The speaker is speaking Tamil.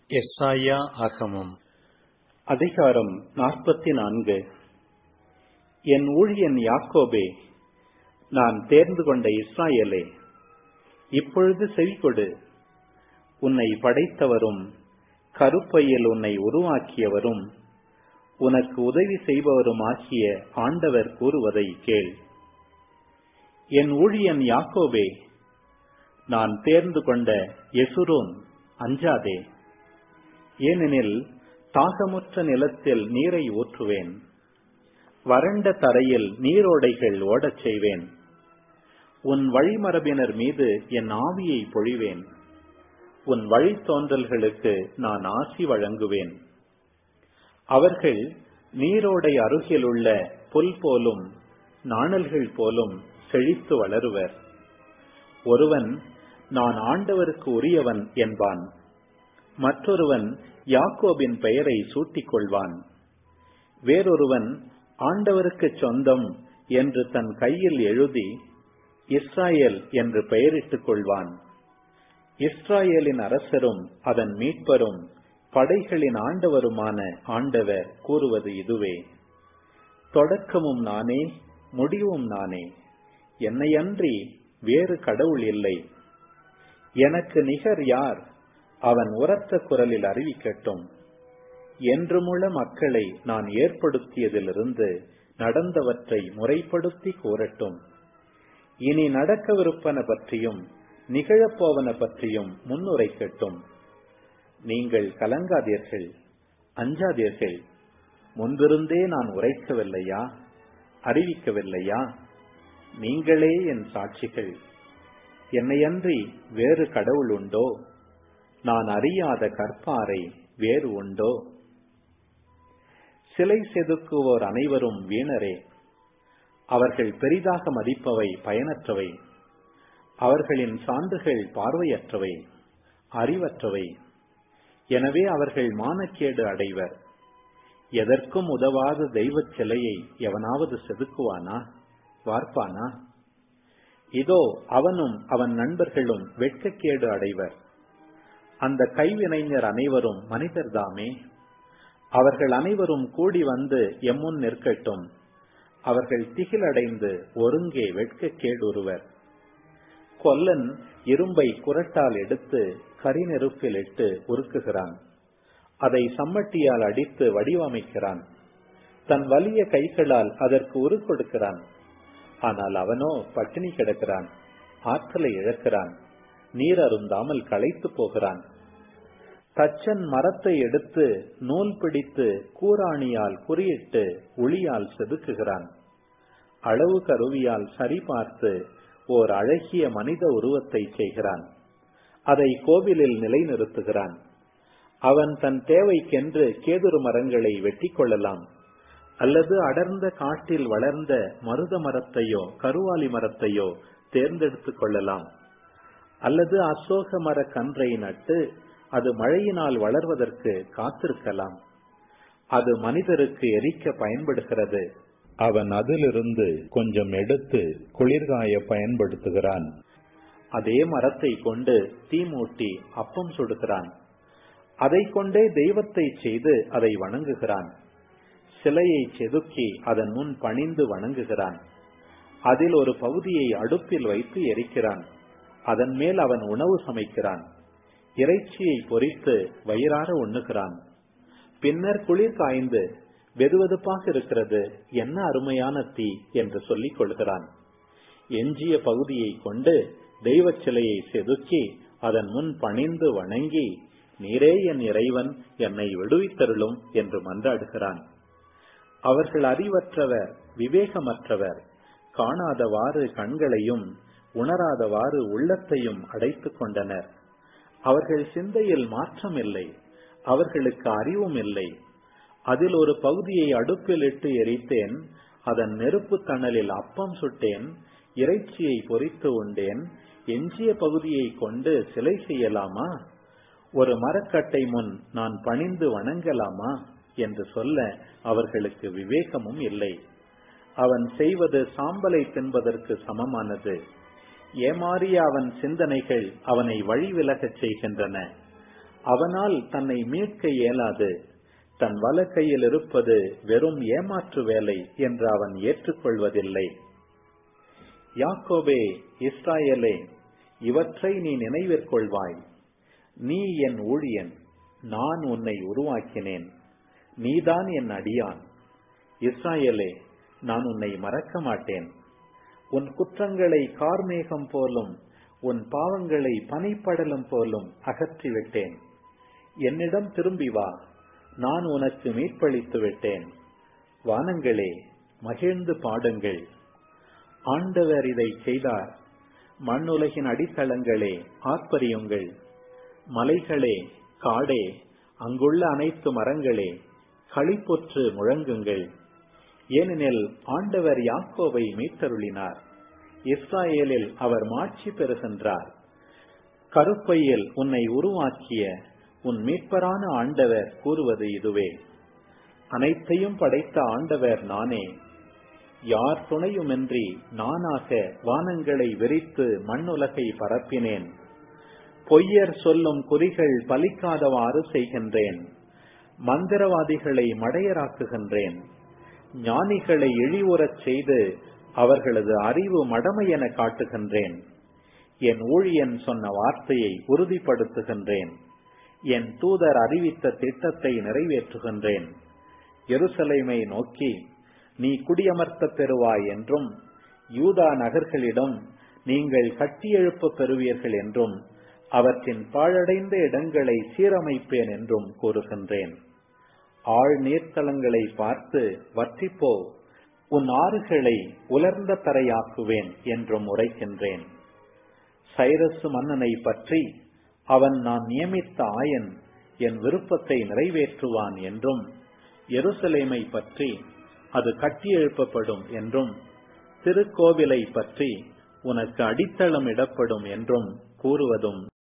எஸ்ஐயா ஆகமம் அதிகாரம் நாற்பத்தி நான்கு என் ஊழியன் யாக்கோபே நான் தேர்ந்து கொண்ட இஸ்ராயேலே இப்பொழுது செவிகொடு உன்னை படைத்தவரும் கருப்பையில் உன்னை உருவாக்கியவரும் உனக்கு உதவி செய்பவருமாகிய ஆண்டவர் கூறுவதை கேள் என் ஊழியன் யாக்கோபே நான் தேர்ந்து கொண்ட எசுரோன் அஞ்சாதே ஏனெனில் தாகமுற்ற நிலத்தில் நீரை ஊற்றுவேன் வறண்ட தரையில் நீரோடைகள் ஓடச் செய்வேன் உன் வழிமரபினர் மீது என் ஆவியை பொழிவேன் உன் வழித்தோன்றல்களுக்கு நான் ஆசி வழங்குவேன் அவர்கள் நீரோடை அருகிலுள்ள புல் போலும் நாணல்கள் போலும் செழித்து வளருவர் ஒருவன் நான் ஆண்டவருக்கு உரியவன் என்பான் மற்றொருவன் யாக்கோபின் பெயரை சூட்டிக் கொள்வான் வேறொருவன் ஆண்டவருக்கு சொந்தம் என்று தன் கையில் எழுதி இஸ்ராயேல் என்று பெயரிட்டுக் கொள்வான் இஸ்ராயேலின் அரசரும் அதன் மீட்பரும் படைகளின் ஆண்டவருமான ஆண்டவர் கூறுவது இதுவே தொடக்கமும் நானே முடிவும் நானே என்னையன்றி வேறு கடவுள் இல்லை எனக்கு நிகர் யார் அவன் உரத்த குரலில் அறிவிக்கட்டும் என்றுமுள்ள மக்களை நான் ஏற்படுத்தியதிலிருந்து நடந்தவற்றை முறைப்படுத்தி கூறட்டும் இனி நடக்கவிருப்பன பற்றியும் நிகழப்போவன பற்றியும் முன்னுரைக்கட்டும் நீங்கள் கலங்காதீர்கள் அஞ்சாதீர்கள் முன்பிருந்தே நான் உரைக்கவில்லையா அறிவிக்கவில்லையா நீங்களே என் சாட்சிகள் என்னையன்றி வேறு கடவுள் உண்டோ நான் அறியாத கற்பாறை வேறு உண்டோ சிலை செதுக்குவோர் அனைவரும் வீணரே அவர்கள் பெரிதாக மதிப்பவை பயனற்றவை அவர்களின் சான்றுகள் பார்வையற்றவை அறிவற்றவை எனவே அவர்கள் மானக்கேடு அடைவர் எதற்கும் உதவாத தெய்வச் சிலையை எவனாவது செதுக்குவானா வார்ப்பானா இதோ அவனும் அவன் நண்பர்களும் வெட்கக்கேடு அடைவர் அந்த கைவினைஞர் அனைவரும் மனிதர்தாமே அவர்கள் அனைவரும் கூடி வந்து எம்முன் நிற்கட்டும் அவர்கள் திகிலடைந்து ஒருங்கே வெட்கக்கேடுருவர் கொல்லன் இரும்பை குரட்டால் எடுத்து கரிநெருப்பில் இட்டு உருக்குகிறான் அதை சம்மட்டியால் அடித்து வடிவமைக்கிறான் தன் வலிய கைகளால் அதற்கு உரு கொடுக்கிறான் ஆனால் அவனோ பட்டினி கிடக்கிறான் ஆற்றலை இழக்கிறான் நீர் அருந்தாமல் களைத்து போகிறான் தச்சன் மரத்தை எடுத்து நூல் பிடித்து கூராணியால் குறியிட்டு உளியால் செதுக்குகிறான் அளவு கருவியால் சரிபார்த்து ஓர் அழகிய மனித உருவத்தை செய்கிறான் அதை கோவிலில் நிலைநிறுத்துகிறான் அவன் தன் தேவைக்கென்று கேதுரு மரங்களை வெட்டி கொள்ளலாம் அல்லது அடர்ந்த காட்டில் வளர்ந்த மருத மரத்தையோ கருவாலி மரத்தையோ தேர்ந்தெடுத்துக் கொள்ளலாம் அல்லது அசோக மர கன்றை நட்டு அது மழையினால் வளர்வதற்கு காத்திருக்கலாம் அது மனிதருக்கு எரிக்க பயன்படுகிறது அவன் அதிலிருந்து கொஞ்சம் எடுத்து குளிர்காய பயன்படுத்துகிறான் அதே மரத்தை கொண்டு தீ மூட்டி அப்பம் சுடுகிறான் அதை கொண்டே தெய்வத்தை செய்து அதை வணங்குகிறான் சிலையை செதுக்கி அதன் முன் பணிந்து வணங்குகிறான் அதில் ஒரு பகுதியை அடுப்பில் வைத்து எரிக்கிறான் அதன் மேல் அவன் உணவு சமைக்கிறான் இறைச்சியை பொறித்து வயிறார உண்ணுகிறான் பின்னர் குளிர் காய்ந்து வெதுவெதுப்பாக இருக்கிறது என்ன அருமையான தீ என்று சொல்லிக் கொள்கிறான் எஞ்சிய பகுதியை கொண்டு தெய்வ சிலையை செதுக்கி அதன் முன் பணிந்து வணங்கி நீரே என் இறைவன் என்னை விடுவித்தருளும் என்று மன்றாடுகிறான் அவர்கள் அறிவற்றவர் விவேகமற்றவர் காணாதவாறு கண்களையும் உணராதவாறு உள்ளத்தையும் அடைத்துக் கொண்டனர் அவர்கள் சிந்தையில் மாற்றம் இல்லை அவர்களுக்கு அறிவும் இல்லை அதில் ஒரு பகுதியை அடுப்பில் இட்டு எரித்தேன் அதன் நெருப்பு தணலில் அப்பம் சுட்டேன் இறைச்சியை பொறித்து உண்டேன் எஞ்சிய பகுதியை கொண்டு சிலை செய்யலாமா ஒரு மரக்கட்டை முன் நான் பணிந்து வணங்கலாமா என்று சொல்ல அவர்களுக்கு விவேகமும் இல்லை அவன் செய்வது சாம்பலை தின்பதற்கு சமமானது ஏமாறிய அவன் சிந்தனைகள் அவனை வழிவிலகச் செய்கின்றன அவனால் தன்னை மீட்க இயலாது தன் வல கையில் இருப்பது வெறும் ஏமாற்று வேலை என்று அவன் ஏற்றுக்கொள்வதில்லை யாக்கோபே இஸ்ராயலே இவற்றை நீ நினைவிற்கொள்வாய் நீ என் ஊழியன் நான் உன்னை உருவாக்கினேன் நீதான் என் அடியான் இஸ்ராயலே நான் உன்னை மறக்க மாட்டேன் உன் குற்றங்களை கார்மேகம் போலும் உன் பாவங்களை பனிப்படலம் போலும் அகற்றிவிட்டேன் என்னிடம் திரும்பி வா நான் உனக்கு மீட்பளித்து விட்டேன் வானங்களே மகிழ்ந்து பாடுங்கள் ஆண்டவர் இதை செய்தார் மண்ணுலகின் அடித்தளங்களே ஆர்ப்பரியுங்கள் மலைகளே காடே அங்குள்ள அனைத்து மரங்களே களிப்புற்று முழங்குங்கள் ஏனெனில் ஆண்டவர் யாக்கோவை மீட்டருளினார் இஸ்ராயேலில் அவர் மாட்சி பெறுகின்றார் கருப்பையில் உன்னை உருவாக்கிய உன் மீட்பரான ஆண்டவர் கூறுவது இதுவே அனைத்தையும் படைத்த ஆண்டவர் நானே யார் துணையுமின்றி நானாக வானங்களை விரித்து மண்ணுலகை பரப்பினேன் பொய்யர் சொல்லும் குறிகள் பலிக்காதவாறு செய்கின்றேன் மந்திரவாதிகளை மடையராக்குகின்றேன் ஞானிகளை இழிவுறச் செய்து அவர்களது அறிவு மடமை என காட்டுகின்றேன் என் ஊழியன் சொன்ன வார்த்தையை உறுதிப்படுத்துகின்றேன் என் தூதர் அறிவித்த திட்டத்தை நிறைவேற்றுகின்றேன் எருசலேமை நோக்கி நீ குடியமர்த்த பெறுவாய் என்றும் யூதா நகர்களிடம் நீங்கள் கட்டியெழுப்ப பெறுவீர்கள் என்றும் அவற்றின் பாழடைந்த இடங்களை சீரமைப்பேன் என்றும் கூறுகின்றேன் ஆழ் நீர்த்தலங்களை பார்த்து வற்றிப்போ உன் ஆறுகளை உலர்ந்த தரையாக்குவேன் என்றும் உரைக்கின்றேன் சைரசு மன்னனை பற்றி அவன் நான் நியமித்த ஆயன் என் விருப்பத்தை நிறைவேற்றுவான் என்றும் எருசலேமை பற்றி அது கட்டியெழுப்பப்படும் என்றும் திருக்கோவிலை பற்றி உனக்கு அடித்தளம் இடப்படும் என்றும் கூறுவதும்